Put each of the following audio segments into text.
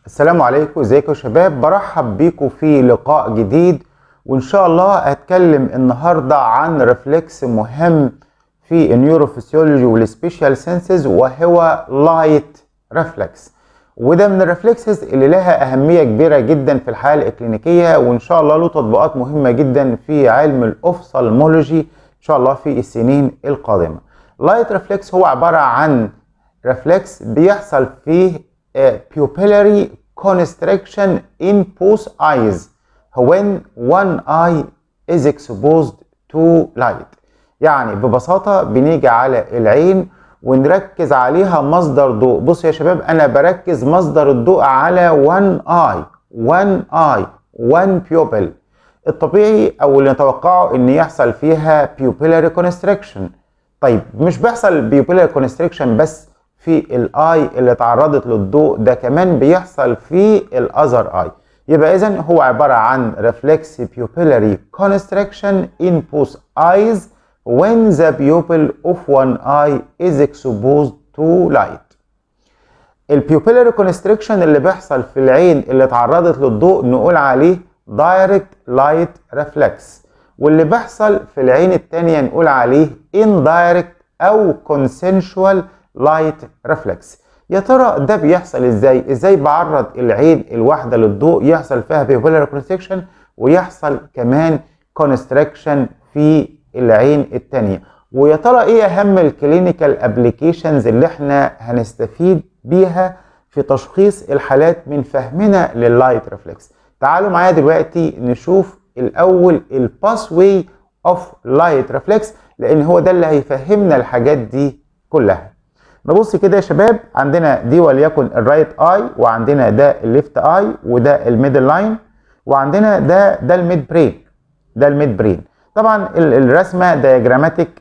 السلام عليكم ازيكم يا شباب برحب بيكم في لقاء جديد وان شاء الله هتكلم النهارده عن ريفلكس مهم في النيوروفيسيولوجي والسبيشال سينسز وهو لايت ريفلكس وده من الريفلكسز اللي لها اهميه كبيره جدا في الحياه الاكلينيكيه وان شاء الله له تطبيقات مهمه جدا في علم الاوفثالمولوجي ان شاء الله في السنين القادمه لايت ريفلكس هو عباره عن ريفلكس بيحصل فيه pupillary constriction in both eyes when one eye is exposed to light يعني ببساطة بنيجي على العين ونركز عليها مصدر ضوء بص يا شباب أنا بركز مصدر الضوء على one eye one eye one pupil الطبيعي أو اللي نتوقعه إن يحصل فيها pupillary constriction طيب مش بيحصل pupillary constriction بس في الاي اللي تعرضت للضوء ده كمان بيحصل في الاذر اي يبقى اذا هو عباره عن reflex pupillary constriction in both eyes when the pupil of one eye is exposed to light البيوبيلاري كونستريكشن اللي بيحصل في العين اللي تعرضت للضوء نقول عليه direct light reflex واللي بيحصل في العين التانية نقول عليه indirect او consensual لايت ريفلكس يا ترى ده بيحصل ازاي ازاي بعرض العين الواحده للضوء يحصل فيها بيبولار كونستريكشن ويحصل كمان كونستريكشن في العين الثانيه ويا ترى ايه اهم الكلينيكال ابلكيشنز اللي احنا هنستفيد بيها في تشخيص الحالات من فهمنا لللايت ريفلكس تعالوا معايا دلوقتي نشوف الاول الباس واي اوف لايت ريفلكس لان هو ده اللي هيفهمنا الحاجات دي كلها نبص كده يا شباب عندنا دي وليكن الرايت اي وعندنا ده الليفت اي وده الميدل لاين وعندنا ده ده الميد برين ده الميد برين طبعا الرسمه دياجراماتيك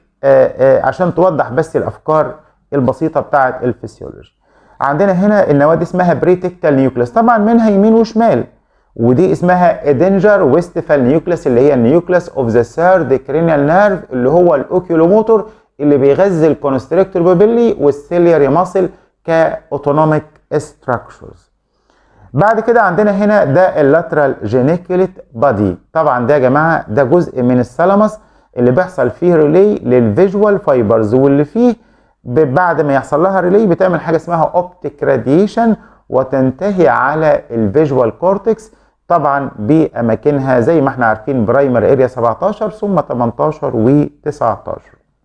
عشان توضح بس الافكار البسيطه بتاعه الفسيولوجي عندنا هنا النواه دي اسمها بريتكتال نيوكليس طبعا منها يمين وشمال ودي اسمها ادنجر ويستفال نيوكليس اللي هي النيوكليس اوف ذا ثيرد كرينيال نيرف اللي هو الاوكيولوموتور اللي بيغذي الكونستريكتور بابيلي والسيلياري ماسل كاوتونوميك ستراكشرز بعد كده عندنا هنا ده اللاترال جينيكوليت بادي طبعا ده يا جماعه ده جزء من الثالاموس اللي بيحصل فيه ريلي للفيجوال فايبرز واللي فيه بعد ما يحصل لها ريلي بتعمل حاجه اسمها اوبتيك راديشن وتنتهي على الفيجوال كورتكس طبعا باماكنها زي ما احنا عارفين برايمر اريا 17 ثم 18 و19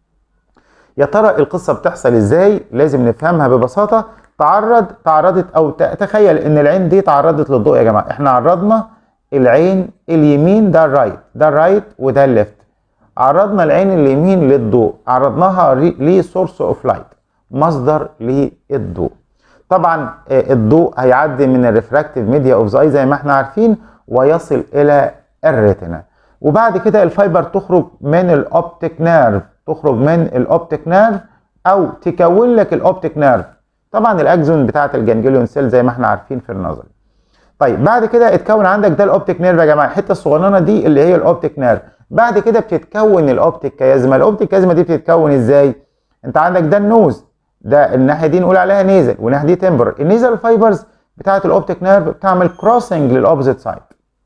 يا ترى القصه بتحصل ازاي لازم نفهمها ببساطه تعرض تعرضت او تخيل ان العين دي تعرضت للضوء يا جماعه احنا عرضنا العين اليمين ده الرايت ده الرايت وده الليفت عرضنا العين اليمين للضوء عرضناها لسورس اوف لايت مصدر للضوء طبعا الضوء هيعدي من الريفراكتيف ميديا اوف ذا زي ما احنا عارفين ويصل الى الريتنا وبعد كده الفايبر تخرج من الاوبتيك نيرف تخرج من الاوبتيك نيرف او تكون لك الاوبتيك نيرف طبعا الاكزون بتاعه الجانجليون سيل زي ما احنا عارفين في النظر طيب بعد كده اتكون عندك ده الاوبتيك نيرف يا جماعه الحته الصغننه دي اللي هي الاوبتيك نيرف بعد كده بتتكون الاوبتيك كيازما الاوبتيك كيازما دي بتتكون ازاي انت عندك ده النوز ده الناحيه دي نقول عليها نيزل والناحيه دي تمبر النيزل فايبرز بتاعه الاوبتيك نيرف بتعمل كروسنج للاوبوزيت سايد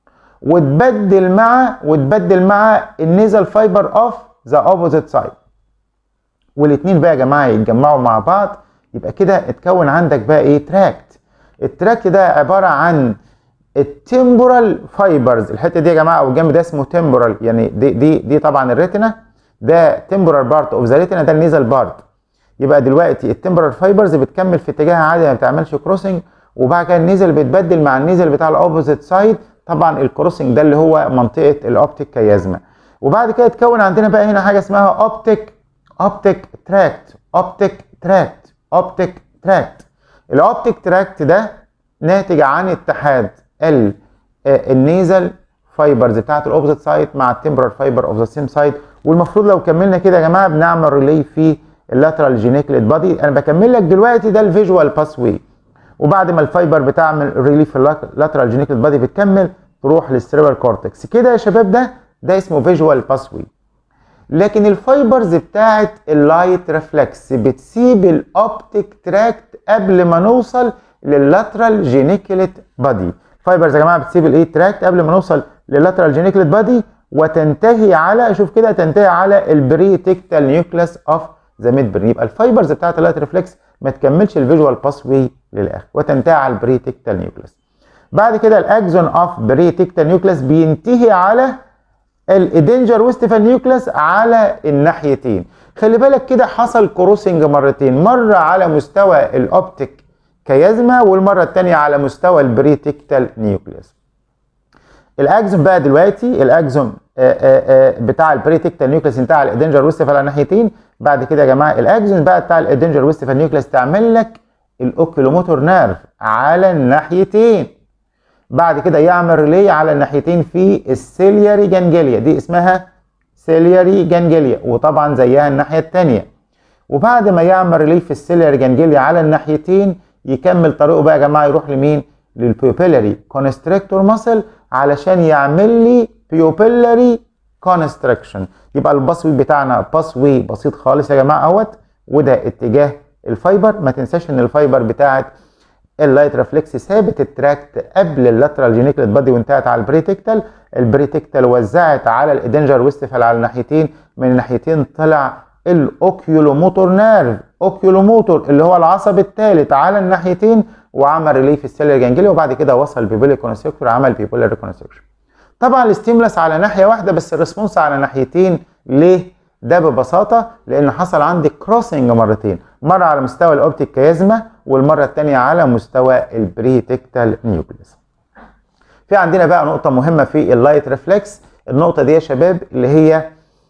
وتبدل مع وتبدل مع النيزل فايبر اوف ذا اوبوزيت سايد والاثنين بقى يا جماعه يتجمعوا مع بعض يبقى كده اتكون عندك بقى ايه تراكت التراكت ده عباره عن التمبورال فايبرز الحته دي يا جماعه او الجنب ده اسمه تمبورال يعني دي دي دي طبعا الريتنا ده تمبورال بارت اوف ذا ريتنا ده النيزل بارت يبقى دلوقتي التمبورال فايبرز بتكمل في اتجاه عادي ما بتعملش كروسنج وبعد كده النيزل بتبدل مع النيزل بتاع الاوبوزيت سايد طبعا الكروسنج ده اللي هو منطقه الاوبتيك كيازما وبعد كده اتكون عندنا بقى هنا حاجه اسمها اوبتيك اوبتيك تراكت اوبتيك تراكت اوبتيك تراكت الاوبتيك تراكت ده ناتج عن اتحاد ال النيزل فايبرز بتاعت الاوبوزيت سايد مع التمبرال فايبر اوف ذا سيم سايد والمفروض لو كملنا كده يا جماعه بنعمل ريلي في اللاترال جينيكليت بادي انا بكمل لك دلوقتي ده الفيجوال باس واي وبعد ما الفايبر بتعمل ريلي في اللاترال جينيكليت بادي بتكمل تروح للسيربر كورتكس كده يا شباب ده ده اسمه فيجوال باس واي لكن الفايبرز بتاعت اللايت ريفلكس بتسيب الاوبتيك تراكت قبل ما نوصل لللاترال جينيكلت بادي الفايبرز يا جماعه بتسيب الايه تراكت قبل ما نوصل لللاترال جينيكلت بادي وتنتهي على شوف كده تنتهي على البريتكتال نيوكليس اوف ذا ميد برين يبقى الفايبرز بتاعت اللايت ريفلكس ما تكملش الفيجوال باس واي للاخر وتنتهي على البريتكتال نيوكليس بعد كده الاكزون اوف بريتكتال نيوكليس بينتهي على الادنجر ويستفال نيوكليس على الناحيتين خلي بالك كده حصل كروسنج مرتين مره على مستوى الاوبتيك كيازما والمره الثانيه على مستوى البريتكتال نيوكليس الاكزون بقى دلوقتي الاكزون بتاع البريتكتال نيوكليس انتهى على الادنجر ويستفال على الناحيتين بعد كده يا جماعه الاكزون بقى بتاع الادنجر ويستفال نيوكليس تعمل لك الاوكيلوموتور نيرف على الناحيتين بعد كده يعمل ريلي على الناحيتين في السيلياري جانجليا دي اسمها سيلياري جانجليا وطبعا زيها الناحيه الثانيه وبعد ما يعمل ريلي في السيلياري جانجليا على الناحيتين يكمل طريقه بقى يا جماعه يروح لمين للبيوبيلاري كونستريكتور ماسل علشان يعمل لي بيوبيلاري كونستركشن يبقى الباسوي بتاعنا باسوي بسيط خالص يا جماعه اهوت وده اتجاه الفايبر ما تنساش ان الفايبر بتاعت اللايت ريفلكس ثابت التراكت قبل اللاترال جينيكلت بادي وانتهت على البريتكتال البريتكتال وزعت على الادنجر ويستفال على الناحيتين من الناحيتين طلع الاوكيولوموتور نيرف اوكيولوموتور اللي هو العصب الثالث على الناحيتين وعمل ريلي في السيلر جانجلي وبعد كده وصل بيبولي كونستركتور عمل بيبولار كونستركشن طبعا الاستيمولس على ناحيه واحده بس الريسبونس على ناحيتين ليه ده ببساطه لان حصل عندي كروسنج مرتين مره على مستوى الاوبتيك كيازما والمره الثانيه على مستوى البريتكتال نيوكليس في عندنا بقى نقطه مهمه في اللايت ريفلكس النقطه دي يا شباب اللي هي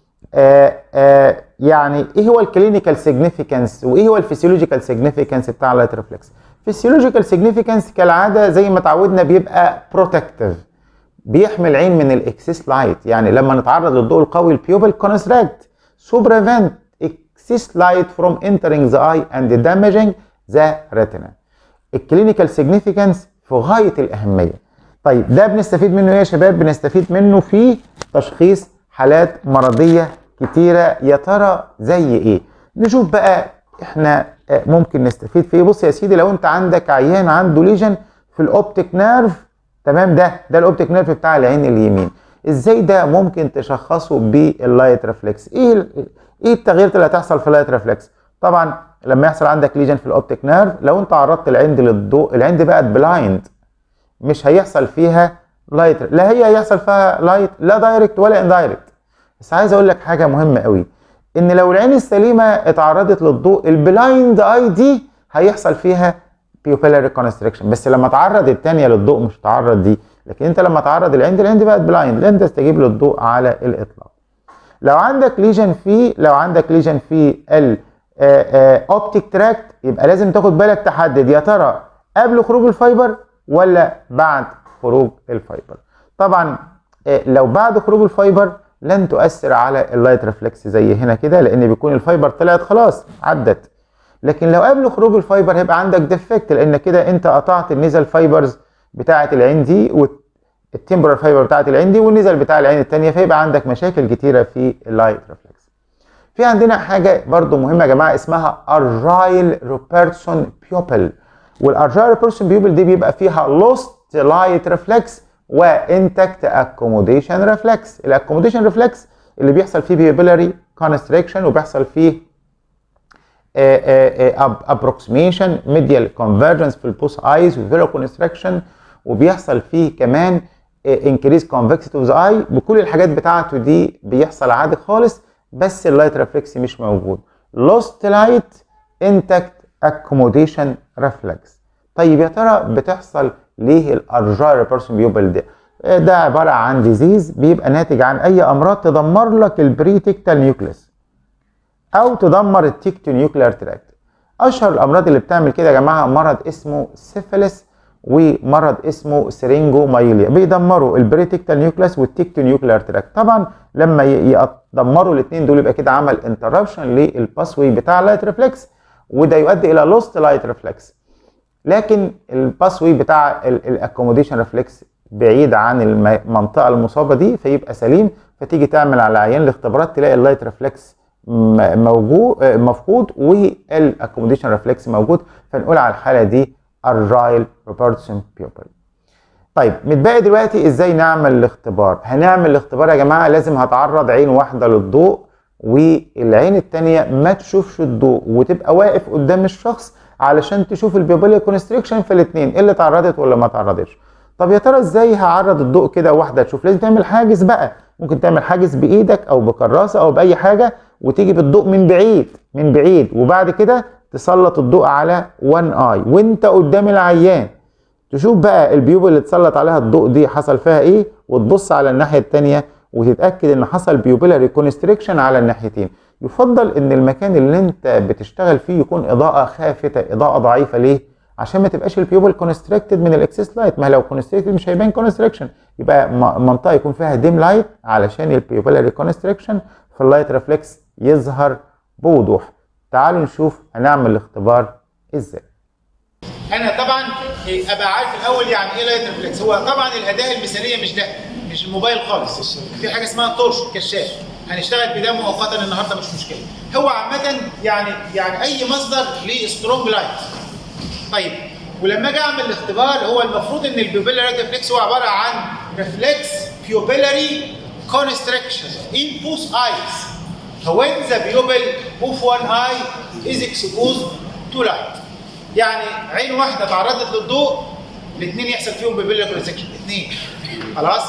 آآ آآ يعني ايه هو الكلينيكال سيجنيفيكانس وايه هو الفسيولوجيكال سيجنيفيكانس بتاع اللايت ريفلكس فسيولوجيكال سيجنيفيكانس كالعاده زي ما اتعودنا بيبقى بروتكتيف بيحمي العين من الاكسس لايت يعني لما نتعرض للضوء القوي البيوبل كونستراكت so prevent excess light from entering the eye and damaging the retina الكلينيكال سيجنيفيكانس في غايه الاهميه طيب ده بنستفيد منه ايه يا شباب بنستفيد منه في تشخيص حالات مرضيه كتيره يا ترى زي ايه نشوف بقى احنا ممكن نستفيد في ايه بص يا سيدي لو انت عندك عيان عنده ليجن في الاوبتيك نيرف تمام ده ده الاوبتيك نيرف بتاع العين اليمين ازاي ده ممكن تشخصه باللايت ريفلكس ايه ايه التغييرات اللي هتحصل في اللايت ريفلكس طبعا لما يحصل عندك ليجن في الاوبتيك نيرف لو انت عرضت العند للضوء العند بقت بلايند مش هيحصل فيها لايت لا هي هيحصل فيها لايت لا دايركت ولا اندايركت بس عايز اقول لك حاجه مهمه قوي ان لو العين السليمه اتعرضت للضوء البلايند اي دي هيحصل فيها بيوبيلاري كونستريكشن بس لما تعرض الثانيه للضوء مش تعرض دي لكن انت لما تعرض العند العند بقت بلايند لن تستجيب للضوء على الاطلاق لو عندك ليجن في لو عندك ليجن في الاوبتيك تراكت يبقى لازم تاخد بالك تحدد يا ترى قبل خروج الفايبر ولا بعد خروج الفايبر طبعا لو بعد خروج الفايبر لن تؤثر على اللايت ريفلكس زي هنا كده لان بيكون الفايبر طلعت خلاص عدت لكن لو قبل خروج الفايبر هيبقى عندك ديفكت لان كده انت قطعت النزل فايبرز بتاعه العين دي والتمبرال فايبر بتاعه العين دي والنزل بتاع العين الثانيه فيبقى عندك مشاكل كتيره في اللايت ريفلكس في عندنا حاجه برضو مهمه يا جماعه اسمها ارجايل روبرتسون بيوبل والارجايل روبرتسون بيوبل دي بيبقى فيها لوست لايت ريفلكس وانتكت اكوموديشن ريفلكس الاكوموديشن ريفلكس اللي بيحصل فيه بيبيلاري كونستريكشن وبيحصل فيه ابروكسيميشن ميديال كونفرجنس في البوس ايز وفيلو كونستراكشن وبيحصل فيه كمان انكريز كونفكسيتي اوف ذا اي بكل الحاجات بتاعته دي بيحصل عادي خالص بس اللايت ريفلكس مش موجود لوست لايت انتكت اكوموديشن ريفلكس طيب يا ترى بتحصل ليه الارجاء ريبرسون بيوبل ده ده عباره عن ديزيز بيبقى ناتج عن اي امراض تدمر لك البريتكتال نيوكليس او تدمر التيكتو نيوكلير تراكت اشهر الامراض اللي بتعمل كده يا جماعه مرض اسمه سيفيلس ومرض اسمه سرينجو مايليا بيدمروا البريتكتال نيوكليس والتيكتو نيوكلير تراكت طبعا لما يدمروا الاثنين دول يبقى كده عمل انتربشن للباسوي بتاع اللايت ريفلكس وده يؤدي الى لوست لايت ريفلكس لكن الباسوي بتاع الاكوموديشن ريفلكس بعيد عن المنطقه المصابه دي فيبقى سليم فتيجي تعمل على عيان الاختبارات تلاقي اللايت ريفلكس موجود مفقود والاكوموديشن ريفلكس موجود فنقول على الحاله دي الرايل روبرتسون بيوبل طيب متبقي دلوقتي ازاي نعمل الاختبار هنعمل الاختبار يا جماعه لازم هتعرض عين واحده للضوء والعين التانية ما تشوفش الضوء وتبقى واقف قدام الشخص علشان تشوف البيبوليا كونستريكشن في الاثنين ايه اللي اتعرضت ولا ما اتعرضتش طب يا ترى ازاي هعرض الضوء كده واحده تشوف لازم تعمل حاجز بقى ممكن تعمل حاجز بايدك او بكراسه او باي حاجه وتيجي بالضوء من بعيد من بعيد وبعد كده تسلط الضوء على وان اي وانت قدام العيان تشوف بقى البيوب اللي اتسلط عليها الضوء دي حصل فيها ايه وتبص على الناحيه الثانيه وتتاكد ان حصل بيوبيلاري كونستريكشن على الناحيتين يفضل ان المكان اللي انت بتشتغل فيه يكون اضاءه خافته اضاءه ضعيفه ليه عشان ما تبقاش البيوبل كونستريكتد من الاكسس لايت ما لو كونستريكتد مش هيبان كونستريكشن يبقى منطقه يكون فيها ديم لايت علشان البيوبيلاري كونستريكشن في اللايت ريفلكس يظهر بوضوح تعالوا نشوف هنعمل الاختبار ازاي انا طبعا ابقى عارف الاول يعني ايه لايت ريفلكس هو طبعا الاداه المثاليه مش ده مش الموبايل خالص في حاجه اسمها تورش كشاف هنشتغل بده مؤقتا النهارده مش مشكله هو عامه يعني يعني اي مصدر ليه سترونج لايت طيب ولما اجي اعمل الاختبار هو المفروض ان البيوبيلاري ريفلكس هو عباره عن ريفلكس بيوبيلاري كونستريكشن in both eyes when the pupil of one eye is exposed to light يعني عين واحده تعرضت للضوء الاثنين يحصل فيهم بيبيلاري كونستريكشن اثنين خلاص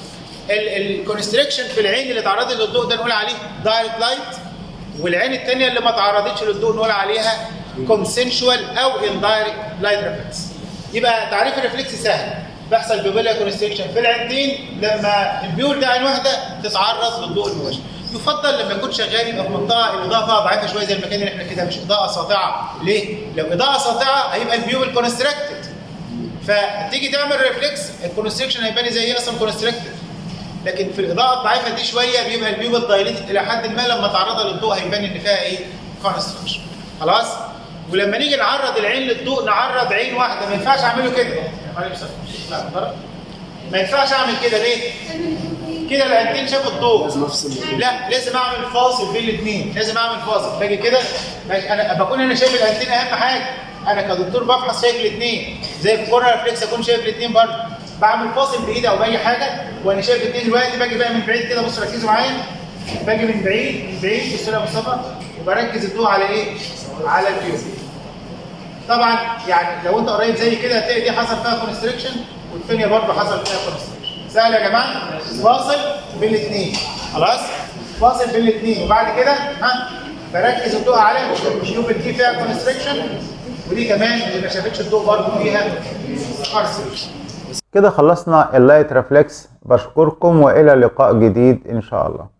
الكونستريكشن في العين اللي تعرضت للضوء ده نقول عليه دايركت لايت والعين الثانيه اللي ما تعرضتش للضوء نقول عليها كونسنشوال او اندايركت لايت ريفلكس يبقى تعريف الريفلكس سهل بيحصل بيبيلاري كونستريكشن في العينتين لما البيول ده عين واحده تتعرض للضوء المباشر يفضل لما يكون شغال يبقى في منطقه الاضاءه فيها ضعيفه شويه زي المكان اللي احنا كده مش اضاءه ساطعه ليه؟ لو اضاءه ساطعه هيبقى البيوبل كونستريكتد فتيجي تعمل ريفلكس الكونستريكشن هيبان زي هي اصلا كونستريكتد لكن في الاضاءه الضعيفه دي شويه بيبقى البيوبل دايليتد الى حد ما لما تعرضها للضوء هيبان ان فيها ايه؟ كونستريكشن خلاص؟ ولما نيجي نعرض العين للضوء نعرض عين واحده ما ينفعش اعمله كده ما ينفعش اعمل كده ليه؟ كده العينتين شافوا الضوء لا لازم اعمل فاصل بين الاثنين لازم اعمل فاصل باجي كده انا بكون انا شايف العينتين اهم حاجه انا كدكتور بفحص شايف الاثنين زي في كورنر ريفلكس اكون شايف الاثنين برضه بعمل فاصل بايدي او باي حاجه وانا شايف الاثنين دلوقتي باجي بقى من بعيد كده بصوا ركزوا معايا باجي من بعيد من بعيد بصوا يا مصطفى وبركز الضوء على ايه؟ على الفيوز طبعا يعني لو انت قريب زي كده هتلاقي دي حصل فيها كونستريكشن والثانيه برضه حصل فيها كونستريكشن سهل يا جماعه فاصل بين الاثنين خلاص فاصل بين الاثنين وبعد كده ها بركز الضوء على الشوف دي فيها كونستريكشن ودي كمان اللي ما شافتش الضوء برضه فيها كونستريكشن كده خلصنا اللايت ريفلكس بشكركم والى لقاء جديد ان شاء الله